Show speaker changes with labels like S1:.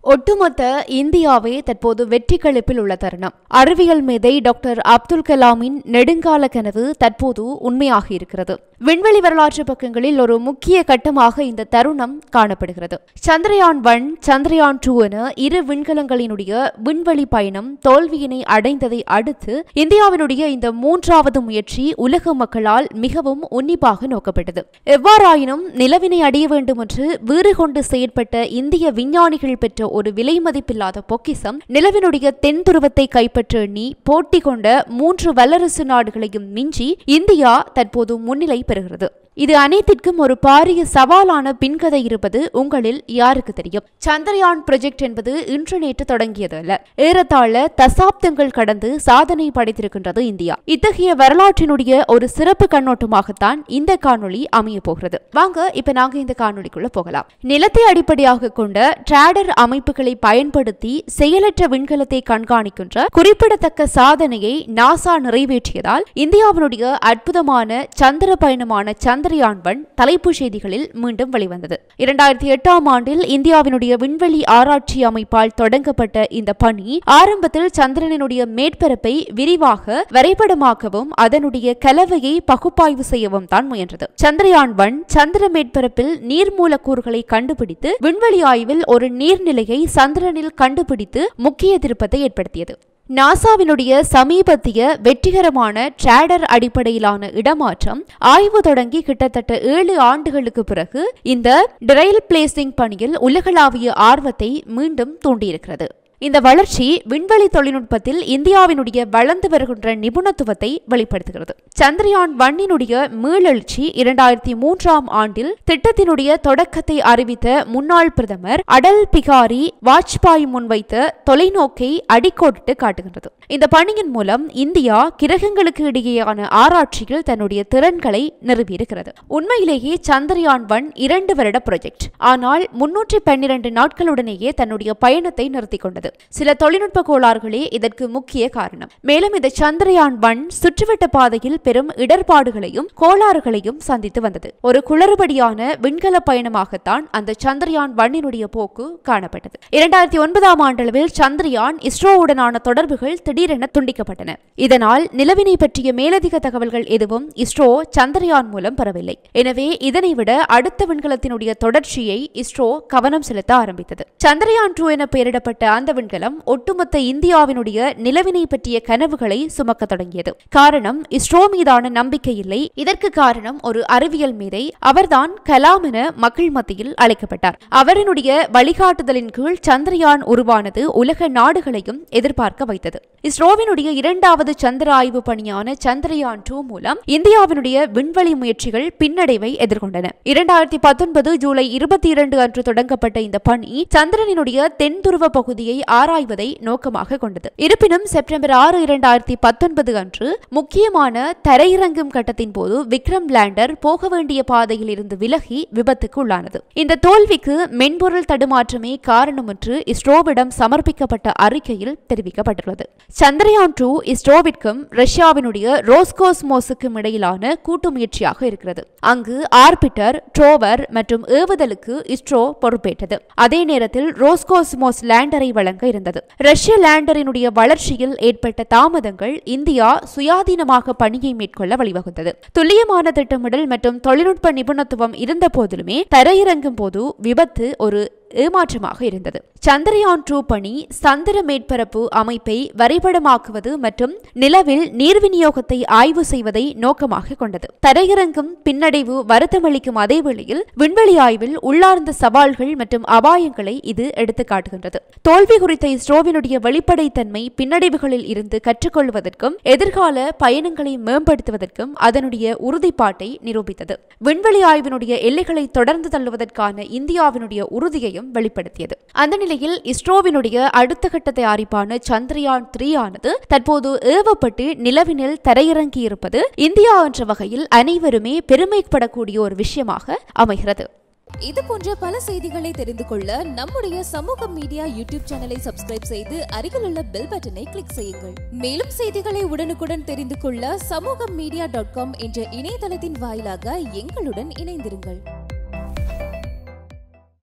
S1: ஒட்டுமொத்த இந்தியாவே தற்போது வெற்றி களிப்பில் உள்ள தருணம் அறிவியல் மேதை டாக்டர் அப்துல் கலாமின் நெடுங்கால கனவு தற்போது உண்மையாக இருக்கிறது விண்வெளி வரலாற்று பக்கங்களில் ஒரு முக்கிய கட்டமாக இந்த தருணம் காணப்படுகிறது சந்திரயான் ஒன் சந்திரயான் டூ என இரு விண்கலங்களினுடைய விண்வெளி பயணம் தோல்வியினை அடைந்ததை அடுத்து இந்தியாவினுடைய இந்த மூன்றாவது முயற்சி உலக மக்களால் மிகவும் உன்னிப்பாக நோக்கப்பட்டது எவ்வாறாயினும் நிலவினை அடைய வேண்டும் என்று வீறு கொண்டு செயற்பட்ட இந்திய விஞ்ஞானிகள் பெற்ற ஒரு விலை மதிப்பில்லாத பொக்கிசம் நிலவினுடைய தென் துருவத்தை கைப்பற்ற எண்ணி போட்டி கொண்ட மூன்று வல்லரசு நாடுகளையும் மிஞ்சி இந்தியா தற்போது முன்னிலை பெறுகிறது இது அனைத்திற்கும் ஒரு பாரிய சவாலான பின்கதை இருப்பது உங்களில் யாருக்கு தெரியும் சந்திரயான் ப்ரொஜெக்ட் என்பது இன்று நேற்று தொடங்கியது அல்ல ஏறத்தாழ தசாப்தங்கள் கடந்து சாதனை படைத்திருக்கின்றது இந்தியா இத்தகைய வரலாற்றினுடைய ஒரு சிறப்பு கண்ணோட்டமாகத்தான் இந்த காணொளி அமைய போகிறது வாங்க இப்ப நாங்க இந்த காணொளிக்குள்ள போகலாம் நிலத்தை அடிப்படையாக கொண்ட டிராடர் அமைப்புகளை பயன்படுத்தி செயலற்ற விண்கலத்தை கண்காணிக்கின்ற குறிப்பிடத்தக்க சாதனையை நாசா நிறைவேற்றியதால் இந்தியாவினுடைய அற்புதமான சந்திர பயணமான சந்திரயான் ஒன் தலைப்புச் செய்திகளில் மீண்டும் வெளிவந்தது இரண்டாயிரத்தி எட்டாம் ஆண்டில் இந்தியாவினுடைய விண்வெளி ஆராய்ச்சி அமைப்பால் தொடங்கப்பட்ட இந்த பணி ஆரம்பத்தில் சந்திரனினுடைய மேற்பரப்பை விரிவாக வரைபடமாக்கவும் அதனுடைய கலவையை பகுப்பாய்வு செய்யவும் தான் முயன்றது சந்திரயான் ஒன் சந்திர மேற்பரப்பில் நீர் மூலக்கூறுகளை கண்டுபிடித்து விண்வெளி ஆய்வில் ஒரு நீர்நிலையை சந்திரனில் கண்டுபிடித்து முக்கிய திருப்பத்தை ஏற்படுத்தியது நாசாவினுடைய சமீபத்திய வெற்றிகரமான டிராடர் அடிப்படையிலான இடமாற்றம் ஆய்வு தொடங்கி கிட்டத்தட்ட ஏழு ஆண்டுகளுக்கு பிறகு இந்த டிரைல் பிளேசிங் பணியில் உலகளாவிய ஆர்வத்தை மீண்டும் தூண்டியிருக்கிறது இந்த வளர்ச்சி விண்வெளி தொழில்நுட்பத்தில் இந்தியாவினுடைய வளர்ந்து வருகின்ற நிபுணத்துவத்தை வெளிப்படுத்துகிறது சந்திரயான் ஒன்னினுடைய மீளெழுச்சி இரண்டாயிரத்தி மூன்றாம் ஆண்டில் திட்டத்தினுடைய தொடக்கத்தை அறிவித்த முன்னாள் பிரதமர் அடல் பிகாரி வாஜ்பாய் முன்வைத்த தொலைநோக்கை அடிக்கோடிட்டு காட்டுகின்றது இந்த பணியின் மூலம் இந்தியா கிரகங்களுக்கு இடையேயான ஆராய்ச்சியில் தன்னுடைய திறன்களை நிறுவியிருக்கிறது உண்மையிலேயே சந்திரயான் ஒன் இரண்டு வருட ப்ராஜெக்ட் ஆனால் முன்னூற்றி பன்னிரண்டு நாட்களுடனேயே தன்னுடைய பயணத்தை நிறுத்திக் கொண்டது சில தொழில்நுட்ப கோளாறுகளே இதற்கு முக்கிய காரணம் மேலும் இந்த சந்திரயான் ஒன் சுற்றுவட்ட பாதையில் பெரும் இடர்பாடுகளையும் கோளாறுகளையும் சந்தித்து வந்தது ஒரு குளறுபடியான விண்கல பயணமாகத்தான் அந்த சந்திரயான் ஒன்னினுடைய போக்கு காணப்பட்டது இரண்டாயிரத்தி ஒன்பதாம் ஆண்டளவில் சந்திரயான் இஸ்ரோவுடனான தொடர்புகள் திடீரென துண்டிக்கப்பட்டன இதனால் நிலவினை பற்றிய மேலதிக தகவல்கள் எதுவும் இஸ்ரோ சந்திரயான் மூலம் பெறவில்லை எனவே இதனை விட அடுத்த விண்கலத்தினுடைய தொடர்ச்சியை இஸ்ரோ கவனம் செலுத்த ஆரம்பித்தது சந்திரயான் டூ என பெயரிடப்பட்ட அந்த விண்கலம் ஒட்டுமொத்த இந்தியாவினுடைய நிலவினை பற்றிய கனவுகளை சுமக்க தொடங்கியது காரணம் இஸ்ரோ மீதான நம்பிக்கை இல்லை இதற்கு காரணம் ஒரு அறிவியல் மேதை அவர்தான் கலாம் என மக்கள் மத்தியில் அழைக்கப்பட்டார் அவரினுடைய வழிகாட்டுதலின் கீழ் சந்திரயான் உருவானது உலக நாடுகளையும் எதிர்பார்க்க வைத்தது இஸ்ரோவினுடைய இரண்டாவது சந்திர ஆய்வு பணியான சந்திரயான் டூ மூலம் இந்தியாவினுடைய விண்வெளி முயற்சிகள் பின்னடைவை எதிர்கொண்டன இரண்டாயிரத்தி பத்தொன்பது ஜூலை இருபத்தி இரண்டு அன்று தொடங்கப்பட்ட இந்த பணி சந்திரனினுடைய தென் துருவ பகுதியை ஆராய்வதை நோக்கமாக கொண்டது இருப்பினும் செப்டம்பர் ஆறு இரண்டாயிரத்தி பத்தொன்பது அன்று முக்கியமான தரையிறங்கும் கட்டத்தின் போது விக்ரம் லேண்டர் போக வேண்டிய பாதையில் இருந்து விலகி விபத்துக்கு உள்ளானது இந்த தோல்விக்கு மென்பொருள் தடுமாற்றமே காரணம் என்று இஸ்ரோவிடம் சமர்ப்பிக்கப்பட்ட அறிக்கையில் தெரிவிக்கப்பட்டுள்ளது சந்திரயான் டூ இஸ்ரோவிற்கும் ரஷ்யாவினுடைய ரோஸ்கோஸ்மோஸுக்கும் இடையிலான கூட்டு முயற்சியாக இருக்கிறது அங்கு ஆர்பிட்டர் ட்ரோவர் மற்றும் ஏவுதலுக்கு இஸ்ரோ பொறுப்பேற்றது அதே நேரத்தில் ரோஸ்கோஸ்மோஸ் லேண்டரை வழங்க இருந்தது ரஷ்ய லேண்டரினுடைய வளர்ச்சியில் ஏற்பட்ட தாமதங்கள் இந்தியா சுயாதீனமாக பணியை மேற்கொள்ள வழிவகுத்தது துல்லியமான திட்டமிடல் மற்றும் தொழில்நுட்ப நிபுணத்துவம் இருந்த போதிலுமே தரையிறங்கும் போது விபத்து ஒரு ஏமாற்றமாக இருந்தது சந்திரயான் டூ பணி சந்திர மேற்பரப்பு அமைப்பை வரைபடமாக்குவது மற்றும் நிலவில் நீர் விநியோகத்தை ஆய்வு செய்வதை நோக்கமாக கொண்டது தரையிறங்கும் பின்னடைவு வருத்தமளிக்கும் அதே வேளையில் விண்வெளி ஆய்வில் உள்ளார்ந்த சவால்கள் மற்றும் அபாயங்களை இது எடுத்து காட்டுகின்றது தோல்வி குறித்த இஸ்ரோவினுடைய வெளிப்படைத்தன்மை பின்னடைவுகளில் இருந்து கற்றுக்கொள்வதற்கும் எதிர்கால பயணங்களை மேம்படுத்துவதற்கும் அதனுடைய உறுதிப்பாட்டை நிரூபித்தது விண்வெளி ஆய்வினுடைய எல்லைகளை தொடர்ந்து தள்ளுவதற்கான இந்தியாவினுடைய உறுதியையும் வெளிப்படுத்தியது அந்த நிலையில் இஸ்ரோவினுடைய அடுத்த கட்ட தயாரிப்பான சந்திரயான் த்ரீ ஆனது தற்போது ஏவப்பட்டு நிலவினில் தரையிறங்கி இருப்பது இந்தியா என்ற வகையில் அனைவருமே பெருமைப்படக்கூடிய ஒரு விஷயமாக அமைகிறது
S2: இது போன்ற பல செய்திகளை தெரிந்து கொள்ள நம்முடைய சமூக மீடியா யூடியூப் சேனலை சப்ஸ்கிரைப் செய்து அருகில் உள்ள பெல் பட்டனை கிளிக் செய்யுங்கள் மேலும் செய்திகளை உடனுக்குடன் தெரிந்து கொள்ள சமூக மீடியா டாட் காம் என்ற இணையதளத்தின் வாயிலாக எங்களுடன் இணைந்திருங்கள்